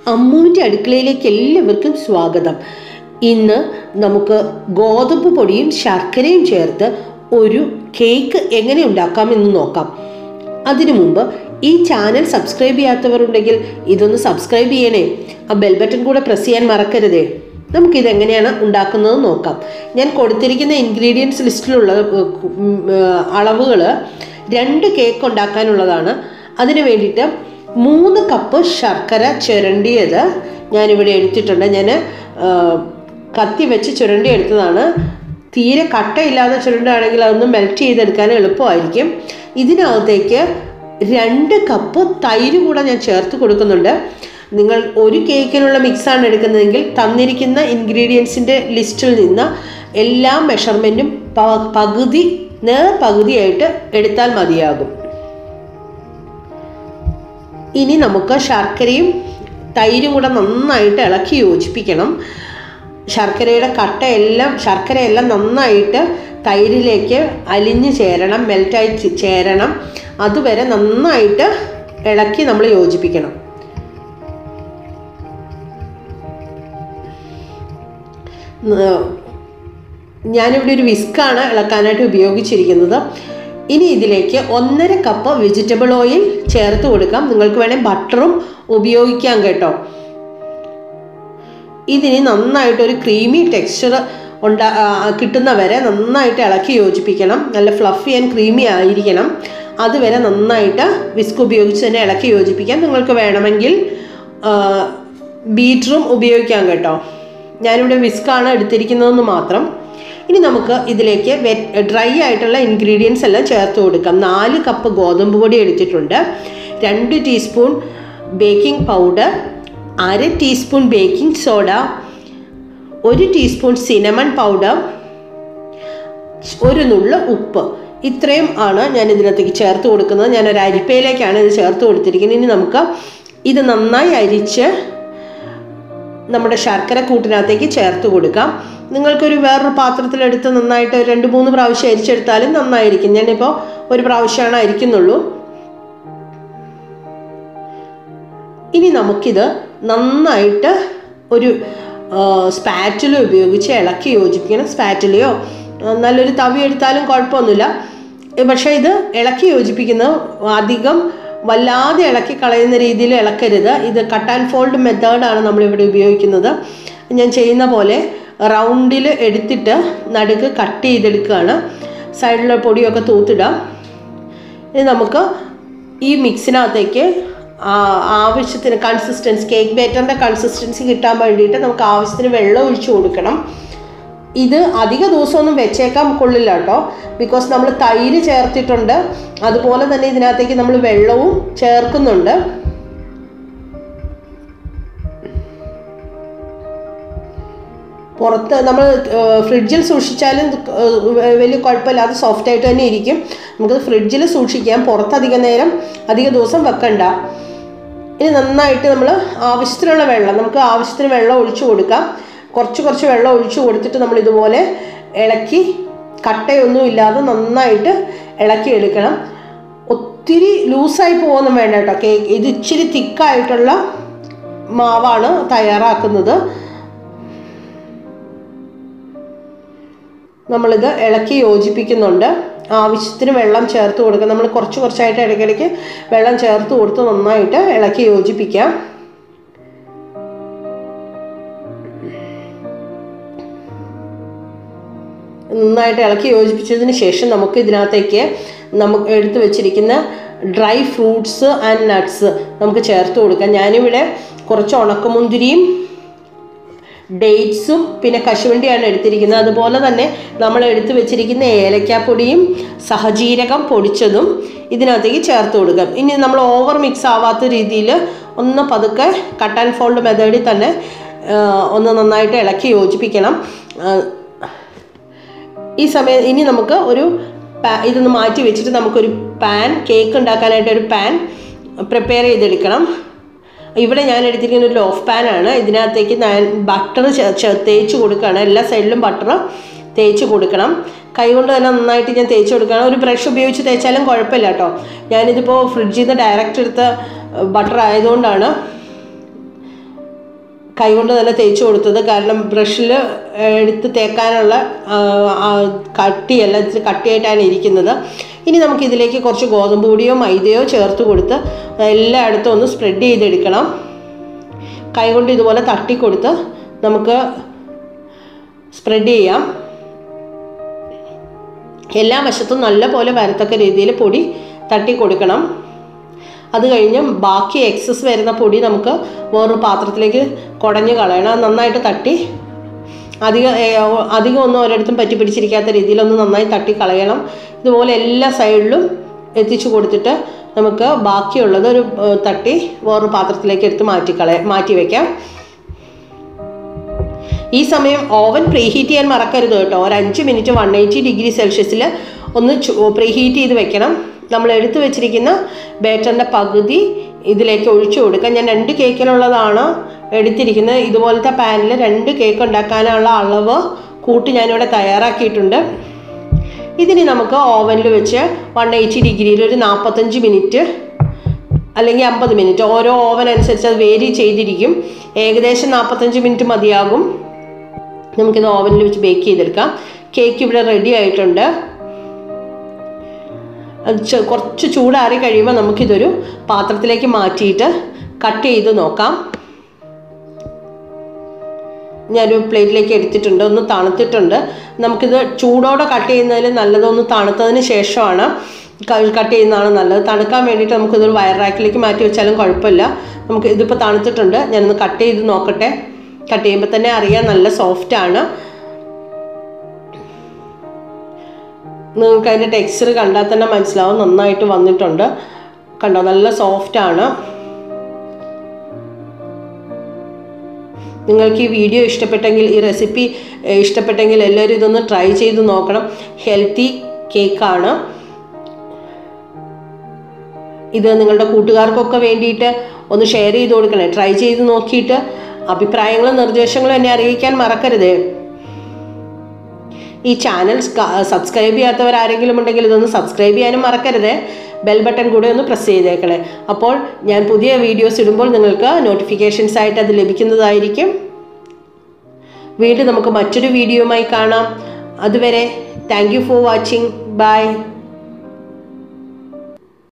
അമ്മുവിൻ്റെ അടുക്കളയിലേക്ക് എല്ലാവർക്കും സ്വാഗതം ഇന്ന് നമുക്ക് ഗോതമ്പ് പൊടിയും ശർക്കരയും ചേർത്ത് ഒരു കേക്ക് എങ്ങനെ ഉണ്ടാക്കാമെന്ന് നോക്കാം അതിനു മുമ്പ് ഈ ചാനൽ സബ്സ്ക്രൈബ് ചെയ്യാത്തവരുണ്ടെങ്കിൽ ഇതൊന്ന് സബ്സ്ക്രൈബ് ചെയ്യണേ ആ ബെൽ ബട്ടൺ കൂടെ പ്രസ് ചെയ്യാൻ മറക്കരുതേ നമുക്കിത് എങ്ങനെയാണ് ഉണ്ടാക്കുന്നത് നോക്കാം ഞാൻ കൊടുത്തിരിക്കുന്ന ഇൻഗ്രീഡിയൻസ് ലിസ്റ്റിലുള്ള അളവുകൾ രണ്ട് കേക്ക് ഉണ്ടാക്കാനുള്ളതാണ് അതിന് വേണ്ടിയിട്ട് മൂന്ന് കപ്പ് ശർക്കര ചുരണ്ടിയത് ഞാനിവിടെ എടുത്തിട്ടുണ്ട് ഞാൻ കത്തി വെച്ച് ചുരണ്ടി എടുത്തതാണ് തീരെ കട്ടയില്ലാതെ ചുരുണ്ടാണെങ്കിൽ അതൊന്ന് മെൽറ്റ് ചെയ്തെടുക്കാൻ എളുപ്പമായിരിക്കും ഇതിനകത്തേക്ക് രണ്ട് കപ്പ് തൈര് കൂടെ ഞാൻ ചേർത്ത് കൊടുക്കുന്നുണ്ട് നിങ്ങൾ ഒരു കേക്കിനുള്ള മിക്സാണ് എടുക്കുന്നതെങ്കിൽ തന്നിരിക്കുന്ന ഇൻഗ്രീഡിയൻസിൻ്റെ ലിസ്റ്റിൽ നിന്ന് എല്ലാ മെഷർമെൻറ്റും പകുതി നേർ പകുതിയായിട്ട് എടുത്താൽ മതിയാകും ഇനി നമുക്ക് ശർക്കരയും തൈരും കൂടെ നന്നായിട്ട് ഇളക്കി യോജിപ്പിക്കണം ശർക്കരയുടെ കട്ടയെല്ലാം ശർക്കരയെല്ലാം നന്നായിട്ട് തൈരിലേക്ക് അലിഞ്ഞ് ചേരണം മെൽറ്റായി ചേരണം അതുവരെ നന്നായിട്ട് ഇളക്കി നമ്മൾ യോജിപ്പിക്കണം ഞാനിവിടെ ഒരു വിസ്കാണ് ഇളക്കാനായിട്ട് ഉപയോഗിച്ചിരിക്കുന്നത് ഇനി ഇതിലേക്ക് ഒന്നര കപ്പ് വെജിറ്റബിൾ ഓയിൽ ചേർത്ത് കൊടുക്കാം നിങ്ങൾക്ക് വേണേൽ ബട്ടറും ഉപയോഗിക്കാം കേട്ടോ ഇതിന് നന്നായിട്ട് ഒരു ക്രീമി ടെക്സ്ചർ ഉണ്ടാ കിട്ടുന്ന വരെ നന്നായിട്ട് ഇളക്കി യോജിപ്പിക്കണം നല്ല ഫ്ലഫി ആൻഡ് ക്രീമി ആയിരിക്കണം അതുവരെ നന്നായിട്ട് വിസ്ക് ഉപയോഗിച്ച് തന്നെ ഇളക്കി യോജിപ്പിക്കാം നിങ്ങൾക്ക് വേണമെങ്കിൽ ബീറ്ററും ഉപയോഗിക്കാം കേട്ടോ ഞാനിവിടെ വിസ്കാണ് എടുത്തിരിക്കുന്നതെന്ന് മാത്രം ഇനി നമുക്ക് ഇതിലേക്ക് ഡ്രൈ ആയിട്ടുള്ള ഇൻഗ്രീഡിയൻസ് എല്ലാം ചേർത്ത് കൊടുക്കാം നാല് കപ്പ് ഗോതമ്പ് പൊടി എടുത്തിട്ടുണ്ട് രണ്ട് ടീസ്പൂൺ ബേക്കിംഗ് പൗഡർ അര ടീസ്പൂൺ ബേക്കിംഗ് സോഡ ഒരു ടീസ്പൂൺ സിനമൺ പൗഡർ ഒരു നുള്ള ഉപ്പ് ഇത്രയും ആണ് ഞാൻ ഇതിനകത്തേക്ക് ചേർത്ത് കൊടുക്കുന്നത് ഞാൻ ഒരു അരിപ്പയിലേക്കാണ് ഇത് ചേർത്ത് കൊടുത്തിരിക്കുന്നത് ഇനി നമുക്ക് ഇത് നന്നായി അരിച്ച് നമ്മുടെ ശർക്കര കൂട്ടിനകത്തേക്ക് ചേർത്ത് കൊടുക്കാം നിങ്ങൾക്കൊരു വേറൊരു പാത്രത്തിലെടുത്ത് നന്നായിട്ട് രണ്ട് മൂന്ന് പ്രാവശ്യം അരിച്ചെടുത്താലും നന്നായിരിക്കും ഞാനിപ്പോൾ ഒരു പ്രാവശ്യമാണ് അരിക്കുന്നുള്ളൂ ഇനി നമുക്കിത് നന്നായിട്ട് ഒരു സ്പാറ്റില ഉപയോഗിച്ച് ഇളക്കി യോജിപ്പിക്കണം സ്പാറ്റിലയോ നല്ലൊരു തവി എടുത്താലും കുഴപ്പമൊന്നുമില്ല പക്ഷേ ഇത് ഇളക്കി യോജിപ്പിക്കുന്നത് അധികം വല്ലാതെ ഇളക്കി കളയുന്ന രീതിയിൽ ഇളക്കരുത് ഇത് കട്ട് ആൻഡ് ഫോൾഡ് മെത്തേഡാണ് നമ്മളിവിടെ ഉപയോഗിക്കുന്നത് ഞാൻ ചെയ്യുന്ന പോലെ റൗണ്ടിൽ എടുത്തിട്ട് നടുക്ക് കട്ട് ചെയ്തെടുക്കുകയാണ് സൈഡിലെ പൊടിയൊക്കെ തൂത്തിടാം ഇനി നമുക്ക് ഈ മിക്സിനകത്തേക്ക് ആവശ്യത്തിന് കൺസിസ്റ്റൻസി കേക്ക് ബേറ്ററിൻ്റെ കൺസിസ്റ്റൻസി കിട്ടാൻ വേണ്ടിയിട്ട് നമുക്ക് ആവശ്യത്തിന് വെള്ളം ഒഴിച്ചു കൊടുക്കണം ഇത് അധിക ദിവസമൊന്നും വെച്ചേക്കാൻ കൊള്ളില്ല കേട്ടോ ബിക്കോസ് നമ്മൾ തൈര് ചേർത്തിട്ടുണ്ട് അതുപോലെ തന്നെ ഇതിനകത്തേക്ക് നമ്മൾ വെള്ളവും ചേർക്കുന്നുണ്ട് പുറത്ത് നമ്മൾ ഫ്രിഡ്ജിൽ സൂക്ഷിച്ചാലും വലിയ കുഴപ്പമില്ലാതെ സോഫ്റ്റ് ആയിട്ട് തന്നെ ഇരിക്കും നമുക്ക് ഫ്രിഡ്ജിൽ സൂക്ഷിക്കാം പുറത്ത് അധികം നേരം അധിക ദിവസം വെക്കണ്ട ഇനി നന്നായിട്ട് നമ്മൾ ആവശ്യത്തിനുള്ള വെള്ളം നമുക്ക് ആവശ്യത്തിന് വെള്ളം ഒഴിച്ചു കൊടുക്കാം കുറച്ച് കുറച്ച് വെള്ളം ഒഴിച്ചു കൊടുത്തിട്ട് നമ്മൾ ഇതുപോലെ ഇളക്കി കട്ടയൊന്നും ഇല്ലാതെ നന്നായിട്ട് ഇളക്കി എടുക്കണം ഒത്തിരി ലൂസായി പോകുന്നു വേണ്ട കേട്ടോ കേക്ക് ഇത് ഇച്ചിരി തിക്കായിട്ടുള്ള മാവാണ് തയ്യാറാക്കുന്നത് നമ്മളിത് ഇളക്കി യോജിപ്പിക്കുന്നുണ്ട് ആവശ്യത്തിന് വെള്ളം ചേർത്ത് കൊടുക്കുക നമ്മൾ കുറച്ച് കുറച്ചായിട്ട് ഇടയ്ക്കിടയ്ക്ക് വെള്ളം ചേർത്ത് കൊടുത്ത് നന്നായിട്ട് ഇളക്കി യോജിപ്പിക്കാം നന്നായിട്ട് ഇളക്കി യോജിപ്പിച്ചതിന് ശേഷം നമുക്ക് ഇതിനകത്തേക്ക് നമുക്ക് എടുത്തു വെച്ചിരിക്കുന്ന ഡ്രൈ ഫ്രൂട്ട്സ് ആൻഡ് നട്ട്സ് നമുക്ക് ചേർത്ത് കൊടുക്കാം ഞാനിവിടെ കുറച്ച് ഉണക്കമുന്തിരിയും ഡേറ്റ്സും പിന്നെ കശുവണ്ടിയാണ് എടുത്തിരിക്കുന്നത് അതുപോലെ തന്നെ നമ്മൾ എടുത്തു വെച്ചിരിക്കുന്ന ഏലക്കാപ്പൊടിയും സഹജീരകം പൊടിച്ചതും ഇതിനകത്തേക്ക് ചേർത്ത് കൊടുക്കാം ഇനി നമ്മൾ ഓവർ മിക്സ് ആവാത്ത രീതിയിൽ ഒന്ന് പതുക്കെ കട്ട് ആൻഡ് ഫോൾഡ് മെത്തേഡിൽ തന്നെ ഒന്ന് നന്നായിട്ട് ഇളക്കി യോജിപ്പിക്കണം ഈ സമയം ഇനി നമുക്ക് ഒരു ഇതൊന്ന് മാറ്റി വെച്ചിട്ട് നമുക്കൊരു പാൻ കേക്ക് ഉണ്ടാക്കാനായിട്ട് ഒരു പാൻ പ്രിപ്പയർ ചെയ്തെടുക്കണം ഇവിടെ ഞാൻ എടുത്തിരിക്കുന്ന ഒരു ലോഫ് പാനാണ് ഇതിനകത്തേക്ക് ഞാൻ ബട്ടർ തേച്ച് കൊടുക്കുകയാണ് എല്ലാ സൈഡിലും ബട്ടർ തേച്ച് കൊടുക്കണം കൈകൊണ്ട് തന്നെ നന്നായിട്ട് ഞാൻ തേച്ച് കൊടുക്കണം ഒരു ബ്രഷ് ഉപയോഗിച്ച് തേച്ചാലും കുഴപ്പമില്ല കേട്ടോ ഞാനിതിപ്പോൾ ഫ്രിഡ്ജിൽ നിന്ന് ഡയറക്റ്റ് എടുത്ത ബട്ടർ ആയതുകൊണ്ടാണ് കൈകൊണ്ട് തന്നെ തേച്ച് കൊടുത്തത് കാരണം ബ്രഷിൽ എടുത്ത് തേക്കാനുള്ള ആ, ആ, കട്ടിയല്ല ഇച്ചിരി കട്ടിയായിട്ടാണ് ഇരിക്കുന്നത് ഇനി നമുക്ക് ഇതിലേക്ക് കുറച്ച് ഗോതമ്പ് പൊടിയോ മൈദയോ ചേർത്ത് കൊടുത്ത് എല്ലായിടത്തും ഒന്ന് സ്പ്രെഡ് ചെയ്തെടുക്കണം കൈകൊണ്ട് ഇതുപോലെ തട്ടിക്കൊടുത്ത് നമുക്ക് സ്പ്രെഡ് ചെയ്യാം എല്ലാ വശത്തും നല്ല പോലെ വരത്തക്ക രീതിയിൽ പൊടി തട്ടി കൊടുക്കണം അത് കഴിഞ്ഞ് ബാക്കി എക്സസ് വരുന്ന പൊടി നമുക്ക് വേറൊരു പാത്രത്തിലേക്ക് കുടഞ്ഞ് കളയണം അത് നന്നായിട്ട് തട്ടി അധികം ഏ, അധികം ഒന്നും ഒരിടത്തും പറ്റി പിടിച്ചിരിക്കാത്ത രീതിയിലൊന്ന് നന്നായി തട്ടി കളയണം ഇതുപോലെ എല്ലാ സൈഡിലും എത്തിച്ചു കൊടുത്തിട്ട് നമുക്ക് ബാക്കിയുള്ളത് ഒരു ഏ, തട്ടി വേറൊരു പാത്രത്തിലേക്ക് എടുത്ത് മാറ്റി കളയ മാറ്റി വയ്ക്കാം ഈ സമയം ഓവൻ പ്രീഹീറ്റ് ചെയ്യാൻ മറക്കരുത് കേട്ടോ ഒരു അഞ്ച് മിനിറ്റ് വൺ എയ്റ്റി ഡിഗ്രി സെൽഷ്യസിൽ ഒന്ന് പ്രീഹീറ്റ് ചെയ്ത് വെക്കണം നമ്മൾ എടുത്തു വെച്ചിരിക്കുന്ന ബാറ്ററിൻ്റെ പകുതി ഇതിലേക്ക് ഒഴിച്ചു കൊടുക്കാം ഞാൻ രണ്ട് കേക്കിനുള്ളതാണ് എടുത്തിരിക്കുന്നത് ഇതുപോലത്തെ പാനിൽ രണ്ട് കേക്ക് ഉണ്ടാക്കാനുള്ള അളവ് കൂട്ടി ഞാനിവിടെ തയ്യാറാക്കിയിട്ടുണ്ട് ഇതിന് നമുക്ക് ഓവനിൽ വെച്ച് വൺ എയ്റ്റി ഡിഗ്രിയിൽ ഒരു നാൽപ്പത്തഞ്ച് മിനിറ്റ് അല്ലെങ്കിൽ അമ്പത് മിനിറ്റ് ഓരോ ഓവൻ അനുസരിച്ച് അത് വേരി ചെയ്തിരിക്കും ഏകദേശം നാൽപ്പത്തഞ്ച് മിനിറ്റ് മതിയാകും നമുക്കിത് ഓവനിൽ വെച്ച് ബേക്ക് ചെയ്തെടുക്കാം കേക്ക് ഇവിടെ റെഡി ആയിട്ടുണ്ട് അത് ചെ- കുറച്ച് ചൂടാറി കഴിയുമ്പോൾ നമുക്കിതൊരു പാത്രത്തിലേക്ക് മാറ്റിയിട്ട് കട്ട് ചെയ്ത് നോക്കാം ഞാനൊരു പ്ലേറ്റിലേക്ക് എടുത്തിട്ടുണ്ട് ഒന്ന് തണുത്തിട്ടുണ്ട് നമുക്കിത് ചൂടോടെ കട്ട് ചെയ്യുന്നതിൽ നല്ലത് ഒന്ന് തണുത്തതിന് ശേഷമാണ് കട്ട് ചെയ്യുന്നതാണ് നല്ലത് തണുക്കാൻ വേണ്ടിയിട്ട് നമുക്കിതൊരു വയർ റാക്കിലേക്ക് മാറ്റി വെച്ചാലും കുഴപ്പമില്ല നമുക്ക് ഇതിപ്പോൾ തണുത്തിട്ടുണ്ട് ഞാനൊന്ന് കട്ട് ചെയ്ത് നോക്കട്ടെ കട്ട് ചെയ്യുമ്പോൾ തന്നെ അറിയാം നല്ല സോഫ്റ്റ് ആണ് നിങ്ങൾക്ക് അതിൻ്റെ ടെക്സ്ചർ കണ്ടാൽ തന്നെ മനസ്സിലാവും നന്നായിട്ട് വന്നിട്ടുണ്ട് കണ്ടോ നല്ല സോഫ്റ്റ് ആണ് നിങ്ങൾക്ക് ഈ വീഡിയോ ഇഷ്ടപ്പെട്ടെങ്കിൽ ഈ റെസിപ്പി ഏഹ്, ഇഷ്ടപ്പെട്ടെങ്കിൽ എല്ലാവരും ഇതൊന്ന് ട്രൈ ചെയ്ത് നോക്കണം ഹെൽത്തി കേക്കാണ് ഇത് നിങ്ങളുടെ കൂട്ടുകാർക്കൊക്കെ വേണ്ടിയിട്ട് ഒന്ന് ഷെയർ ചെയ്ത് കൊടുക്കണേ ട്രൈ ചെയ്ത് നോക്കിയിട്ട് അഭിപ്രായങ്ങളും നിർദ്ദേശങ്ങളും എന്നെ അറിയിക്കാൻ മറക്കരുതേ ഈ ചാനൽ സബ്സ്ക്രൈബ് ചെയ്യാത്തവർ ആരെങ്കിലും ഉണ്ടെങ്കിൽ ഇതൊന്ന് സബ്സ്ക്രൈബ് ചെയ്യാനും മറക്കരുത് ബെൽ ബട്ടൺ കൂടെ ഒന്ന് പ്രസ് ചെയ്തേക്കണേ അപ്പോൾ ഞാൻ പുതിയ വീഡിയോസ് ഇടുമ്പോൾ നിങ്ങൾക്ക് നോട്ടിഫിക്കേഷൻസ് ആയിട്ട് അത് ലഭിക്കുന്നതായിരിക്കും വീണ്ടും നമുക്ക് മറ്റൊരു വീഡിയോയുമായി കാണാം അതുവരെ thank you for watching by